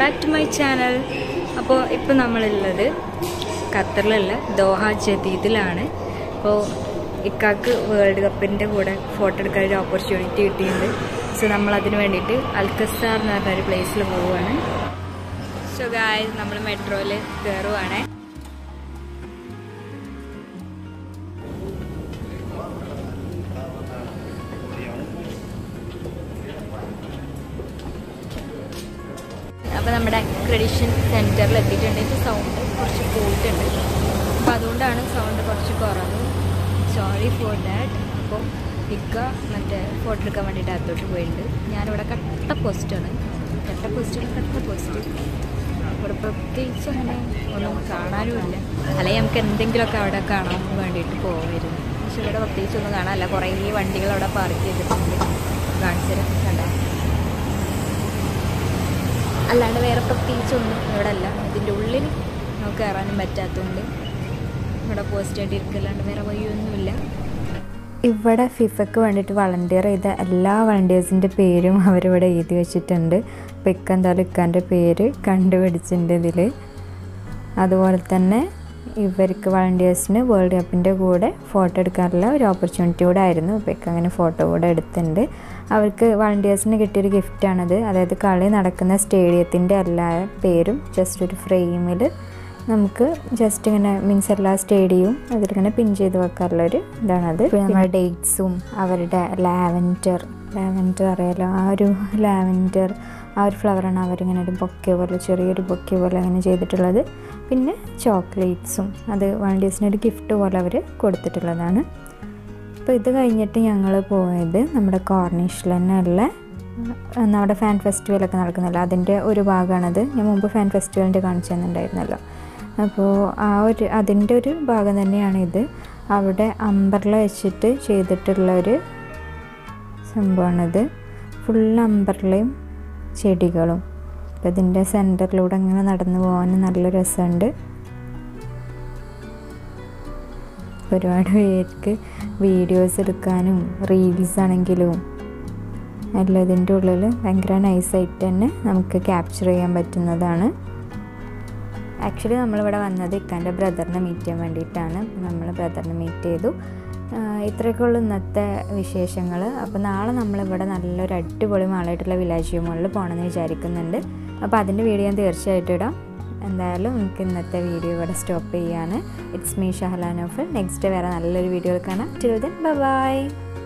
back to my channel അപ്പോൾ ഇപ്പോൾ നമ്മളുള്ളത് ഖത്തറിലുള്ള ദോഹ ജദീദിലാണ് അപ്പോൾ ഇക്കാക്ക് വേൾഡ് കപ്പിൻ്റെ കൂടെ ഫോട്ടോ എടുക്കാൻ ഒരു ഓപ്പർച്യൂണിറ്റി കിട്ടിയിട്ടുണ്ട് സോ നമ്മൾ അതിന് വേണ്ടിയിട്ട് അൽക്കസാർ എന്ന് പറഞ്ഞ ഒരു പ്ലേസിൽ പോവുകയാണ് സോ ഗായ് നമ്മൾ മെട്രോയിൽ കയറുവാണ് അപ്പോൾ നമ്മുടെ അക്രഡിഷൻ സെൻറ്ററിൽ എത്തിയിട്ടുണ്ട് ഇപ്പോൾ സൗണ്ട് കുറച്ച് പോയിട്ടുണ്ട് അപ്പോൾ അതുകൊണ്ടാണ് സൗണ്ട് കുറച്ച് കുറവ് സോറി ഫോർ ദാറ്റ് അപ്പോൾ ഇക്ക മറ്റേ ഫോട്ടോ എടുക്കാൻ വേണ്ടിയിട്ട് അകത്തോട്ട് പോയിട്ടുണ്ട് ഞാനിവിടെ കട്ട പോസ്റ്റാണ് കട്ട പോസ്റ്റാണ് കട്ട പോസ്റ്റ് ഇവിടെ പ്രത്യേകിച്ച് അങ്ങനെ ഒന്നും കാണാനുമില്ല അല്ലെങ്കിൽ നമുക്ക് എന്തെങ്കിലുമൊക്കെ അവിടെ കാണാൻ വേണ്ടിയിട്ട് പോകുമായിരുന്നു പക്ഷെ ഇവിടെ പ്രത്യേകിച്ച് ഒന്നും കാണാനില്ല കുറേ വണ്ടികൾ അവിടെ പാർക്ക് ചെയ്തിട്ടുണ്ട് കാണിച്ചു തരാം കണ്ടോ അല്ലാണ്ട് വേറെ പ്രത്യേകിച്ചൊന്നും ഇവിടെ അല്ല ഇതിൻ്റെ ഉള്ളിൽ നമുക്ക് കയറാനും പറ്റാത്തതുകൊണ്ട് ഇവിടെ പോസ്റ്റായിട്ട് ഇരിക്കല്ലാണ്ട് വേറെ വഴിയൊന്നുമില്ല ഇവിടെ ഫിഫയ്ക്ക് വേണ്ടിയിട്ട് വളണ്ടിയർ ചെയ്ത എല്ലാ വളണ്ടിയേഴ്സിൻ്റെ പേരും അവരിവിടെ എഴുതി വെച്ചിട്ടുണ്ട് അപ്പോൾ ഇക്ക എന്തായാലും ഇക്കാൻ്റെ പേര് കണ്ടുപിടിച്ചിട്ടുണ്ട് ഇതിൽ അതുപോലെ തന്നെ ഇവർക്ക് വളണ്ടിയേഴ്സിന് വേൾഡ് കപ്പിൻ്റെ കൂടെ ഫോട്ടോ എടുക്കാനുള്ള ഒരു ഓപ്പർച്യൂണിറ്റി കൂടെ ആയിരുന്നു അപ്പോൾ ഇക്ക അങ്ങനെ ഫോട്ടോ കൂടെ എടുത്തിട്ടുണ്ട് അവർക്ക് വളണ്ടിയേഴ്സിന് കിട്ടിയൊരു ഗിഫ്റ്റാണത് അതായത് കളി നടക്കുന്ന സ്റ്റേഡിയത്തിൻ്റെ എല്ലാ പേരും ജസ്റ്റ് ഒരു ഫ്രെയിമിൽ നമുക്ക് ജസ്റ്റ് ഇങ്ങനെ മീൻസ് എല്ലാ സ്റ്റേഡിയവും അതിലിങ്ങനെ പിൻ ചെയ്ത് വെക്കാറുള്ള ഒരു ഇതാണത് പിന്നെ നമ്മുടെ ഡേറ്റ്സും അവരുടെ ലാവൻഡർ ലാവൻഡർ അറിയാലോ ആ ഒരു ലാവൻഡർ ആ ഒരു ഫ്ലവറാണ് അവരിങ്ങനെ ഒരു ബൊക്കെ പോലെ ചെറിയൊരു ബൊക്കെ പോലെ അങ്ങനെ ചെയ്തിട്ടുള്ളത് പിന്നെ ചോക്ലേറ്റ്സും അത് വളണ്ടിയേഴ്സിന് ഒരു ഗിഫ്റ്റ് പോലെ അവർ കൊടുത്തിട്ടുള്ളതാണ് അപ്പോൾ ഇത് കഴിഞ്ഞിട്ട് ഞങ്ങൾ പോയത് നമ്മുടെ കോർണിഷിൽ തന്നെ ഉള്ള നമ്മുടെ ഫാൻ ഫെസ്റ്റിവലൊക്കെ നടക്കുന്നില്ല അതിൻ്റെ ഒരു ഭാഗമാണത് ഞാൻ മുമ്പ് ഫാൻ ഫെസ്റ്റിവലിൻ്റെ കാണിച്ചു തന്നിട്ടുണ്ടായിരുന്നല്ലോ അപ്പോൾ ആ ഒരു അതിൻ്റെ ഒരു ഭാഗം തന്നെയാണ് ഇത് അവിടെ അമ്പർല വെച്ചിട്ട് ചെയ്തിട്ടുള്ള ഒരു സംഭവമാണിത് ഫുൾ അമ്പർലയും ചെടികളും അപ്പോൾ ഇതിൻ്റെ സെൻറ്ററിലൂടെ അങ്ങനെ നടന്നു പോകാൻ നല്ല രസമുണ്ട് ഒരുപാട് പേർക്ക് വീഡിയോസ് എടുക്കാനും റീൽസ് ആണെങ്കിലും എല്ലാം ഇതിൻ്റെ ഉള്ളിൽ ഭയങ്കര നൈസായിട്ട് തന്നെ നമുക്ക് ക്യാപ്ചർ ചെയ്യാൻ പറ്റുന്നതാണ് ആക്ച്വലി നമ്മളിവിടെ വന്നത് ഇക്കാൻ്റെ ബ്രദറിനെ മീറ്റ് ചെയ്യാൻ വേണ്ടിയിട്ടാണ് നമ്മൾ ബ്രദറിനെ മീറ്റ് ചെയ്തു ഇത്രയൊക്കെയുള്ള ഇന്നത്തെ വിശേഷങ്ങൾ അപ്പോൾ നാളെ നമ്മളിവിടെ നല്ലൊരു അടിപൊളി മാളായിട്ടുള്ള വിലാജ് മോളിൽ പോകണമെന്ന് വിചാരിക്കുന്നുണ്ട് അപ്പോൾ അതിൻ്റെ വീഡിയോ ഞാൻ തീർച്ചയായിട്ടും ഇടാം എന്തായാലും നമുക്ക് ഇന്നത്തെ വീഡിയോ ഇവിടെ സ്റ്റോപ്പ് ചെയ്യാണ് ഇറ്റ്സ് മീ ഷഹലാനോഫ് നെക്സ്റ്റ് വേറെ നല്ലൊരു വീഡിയോ കാണാം ടിൽ ദെൻ ബൈ